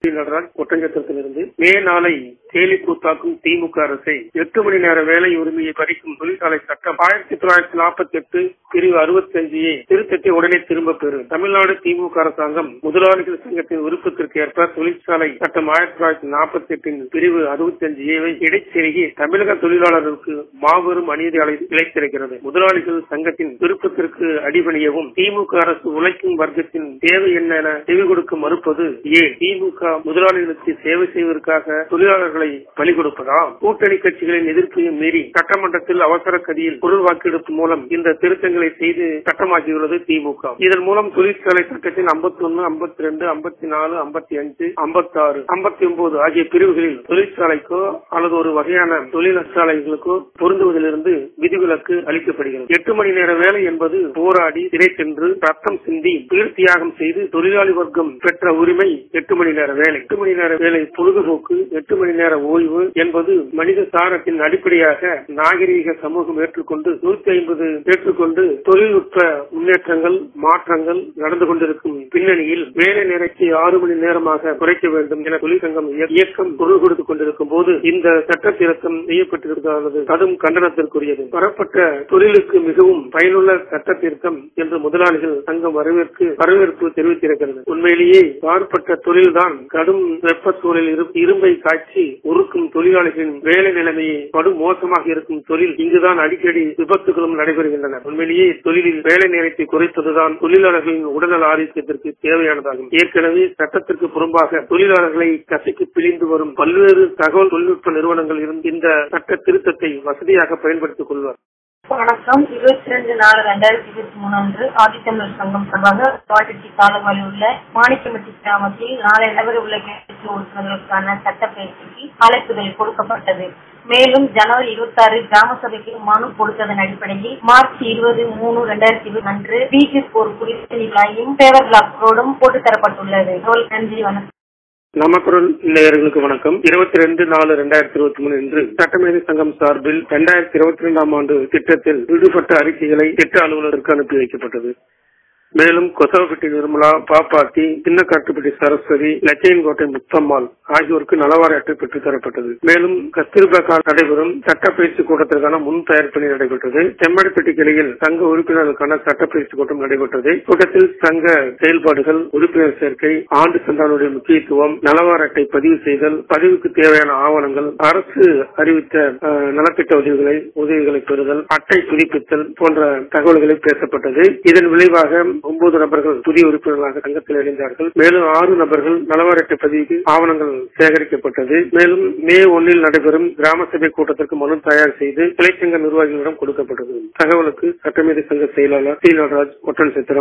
நடராஜ் ஒட்டஞ்சத்திரத்திலிருந்து மே நாளை கேலி கூத்தாக்கும் திமுக அரசை எட்டு மணி நேர வேலை உரிமையை பறிக்கும் தொழிற்சாலை சட்டம் ஆயிரத்தி தொள்ளாயிரத்தி நாற்பத்தி எட்டு பிரிவு அறுபத்தி அஞ்சு திருத்தத்தை உடனே திரும்ப பெறும் தமிழ்நாடு திமுக அரசாங்கம் முதலாளிகள் சங்கத்தின் விருப்பத்திற்கு ஏற்ப தொழிற்சாலை சட்டம் ஆயிரத்தி தொள்ளாயிரத்தி நாற்பத்தி எட்டின் பிரிவு அறுபத்தி அஞ்சு ஏவை இடைச்செருகி தமிழக தொழிலாளர்களுக்கு மாபெரும் அநீதி அலை இழைத்திருக்கிறது முதலாளிகள் சங்கத்தின் விருப்பத்திற்கு அடிபணியவும் திமுக அரசு உழைக்கும் வர்க்கத்தின் தேவை என்ன என செவி கொடுக்க மறுப்பது ஏன் திமுக முதலாளிகளுக்கு சேவை செய்வதற்காக தொழிலாளர்களை பலி கொடுப்பதா கூட்டணி கட்சிகளின் எதிர்ப்பையும் மீறி சட்டமன்றத்தில் அவசர கதியில் குரல் வாக்கெடுப்பு மூலம் இந்த திருத்தங்களை செய்து சட்டமாக்கியுள்ளது திமுக இதன் மூலம் தொழிற்சாலை சட்டத்தின் ஐம்பத்தி ஒன்னு ஐம்பத்தி ரெண்டு ஐம்பத்தி நாலு ஐம்பத்தி அஞ்சு ஐம்பத்தி ஆறு ஐம்பத்தி ஒன்பது ஆகிய பிரிவுகளில் தொழிற்சாலைக்கோ அல்லது ஒரு வகையான தொழிற்சாலைகளுக்கோ பொருந்துவதிலிருந்து விதிவிலக்கு அளிக்கப்படுகிறது எட்டு மணி நேர வேலை என்பது போராடி சிறை சென்று ரத்தம் சிந்தி உயிர் தியாகம் செய்து தொழிலாளி வர்க்கம் பெற்ற உரிமை எட்டு மணி நேர வேலை எட்டு மணி நேர வேலை பொழுதுபோக்கு எட்டு மணி நேர ஓய்வு என்பது மனித சாரத்தின் அடிப்படையாக நாகரீக சமூகம் ஏற்றுக்கொண்டு நூத்தி ஐம்பது ஏற்றுக்கொண்டு தொழில்நுட்ப முன்னேற்றங்கள் மாற்றங்கள் நடந்து கொண்டிருக்கும் பின்னணியில் வேலை நேரத்தை ஆறு மணி நேரமாக குறைக்க வேண்டும் என தொழிற்சங்கம் இயக்கம் குரல் கொடுத்துக் கொண்டிருக்கும் போது இந்த சட்ட திருத்தம் செய்யப்பட்டிருக்கிறது கடும் கண்டனத்திற்குரியது வரப்பட்ட தொழிலுக்கு மிகவும் பயனுள்ள சட்ட திருத்தம் என்று முதலாளிகள் சங்கம் வரவேற்கு வரவேற்பு தெரிவித்திருக்கிறது உண்மையிலேயே பார்ப்பட்ட தொழில்தான் கடும் வெப்ப சூழல் இரும்பை காய்ச்சி உருக்கும் தொழிலாளிகளின் வேலை நிலைமையை படும் மோசமாக இருக்கும் தொழில் இங்குதான் அடிக்கடி விபத்துகளும் நடைபெறுகின்றன உண்மையிலேயே தொழிலில் வேலை நேரத்தை குறைப்பதுதான் தொழிலாளர்களின் உடல்நல ஆரோக்கியத்திற்கு தேவையானதாகும் ஏற்கனவே சட்டத்திற்கு புறம்பாக தொழிலாளர்களை கசைக்கு பிழிந்து வரும் பல்வேறு தகவல் தொழில்நுட்ப நிறுவனங்கள் இருந்து இந்த சட்ட திருத்தத்தை வசதியாக பயன்படுத்திக் கொள்வார் வணக்கம் இருபத்தி ரெண்டு நாலு ரெண்டாயிரத்தி இருபத்தி மூணு அன்று ஆதித்தமிழர் சங்கம் சார்பாக பாட்டிட்டி காலவாயில் உள்ள மாணிக்கமட்டி கிராமத்தில் நாளை நகர உள்ள கேட்டு உறுப்பினர்களுக்கான சட்ட பயிற்சிக்கு அழைப்புதல் கொடுக்கப்பட்டது மேலும் ஜனவரி இருபத்தி ஆறு கிராம சபைக்கு மனு கொடுத்ததன் அடிப்படையில் மார்ச் இருபது மூணு ரெண்டாயிரத்தி இருபது அன்று பீச்சில் ஒரு குடிநீர் நிலையும் பேவர் பிளாக் ரோடும் போட்டு தரப்பட்டுள்ளது நன்றி வணக்கம் நமக்குரல் நேயர்களுக்கு வணக்கம் இருபத்தி ரெண்டு நாலு ரெண்டாயிரத்தி இருபத்தி மூணு இன்று சட்டமேதை சங்கம் சார்பில் இரண்டாயிரத்தி இருபத்தி ரெண்டாம் ஆண்டு திட்டத்தில் விடுபட்ட அறிக்கைகளை திட்ட அலுவலருக்கு அனுப்பி வைக்கப்பட்டது மேலும் கொசவப்பட்டி நிர்மலா பாப்பாத்தி சின்னக்காட்டுப்பட்டி சரஸ்வதி லட்சயன்கோட்டை முத்தம்மாள் ஆகியோருக்கு நலவாரி அட்டை பெற்றுத் தரப்பட்டது மேலும் கஸ்தூர்பா நடைபெறும் சட்டப்பயிற்சி கூட்டத்திற்கான முன் தயார் பணி நடைபெற்றது செம்மடிப்பட்டி கிளையில் சங்க உறுப்பினர்களுக்கான சட்டப்பயிற்சி கூட்டம் நடைபெற்றது கூட்டத்தில் சங்க செயல்பாடுகள் உறுப்பினர் சேர்க்கை ஆண்டு சந்தானுடைய முக்கியத்துவம் நலவார அட்டை பதிவு செய்தல் பதிவுக்கு தேவையான ஆவணங்கள் அரசு அறிவித்த நலத்திட்ட உதவிகளை உதவிகளை பெறுதல் அட்டை புதுப்பித்தல் போன்ற தகவல்களை பேசப்பட்டது இதன் விளைவாக ஒன்பது நபர்கள் புதிய உறுப்பினர்களாக சங்கத்தில் இணைந்தார்கள் மேலும் ஆறு நபர்கள் நலவார அட்டை பதிவுக்கு ஆவணங்கள் சேகரிக்கப்பட்டது மேலும் மே ஒன்னில் நடைபெறும் கிராம சபை கூட்டத்திற்கு மனு தயார் செய்து கிளைச்சங்க நிர்வாகிகளிடம் கொடுக்கப்பட்டது தகவலுக்கு சட்டமேதை சங்க செயலாளர் சி நடராஜ் ஒட்டன் சித்திரம்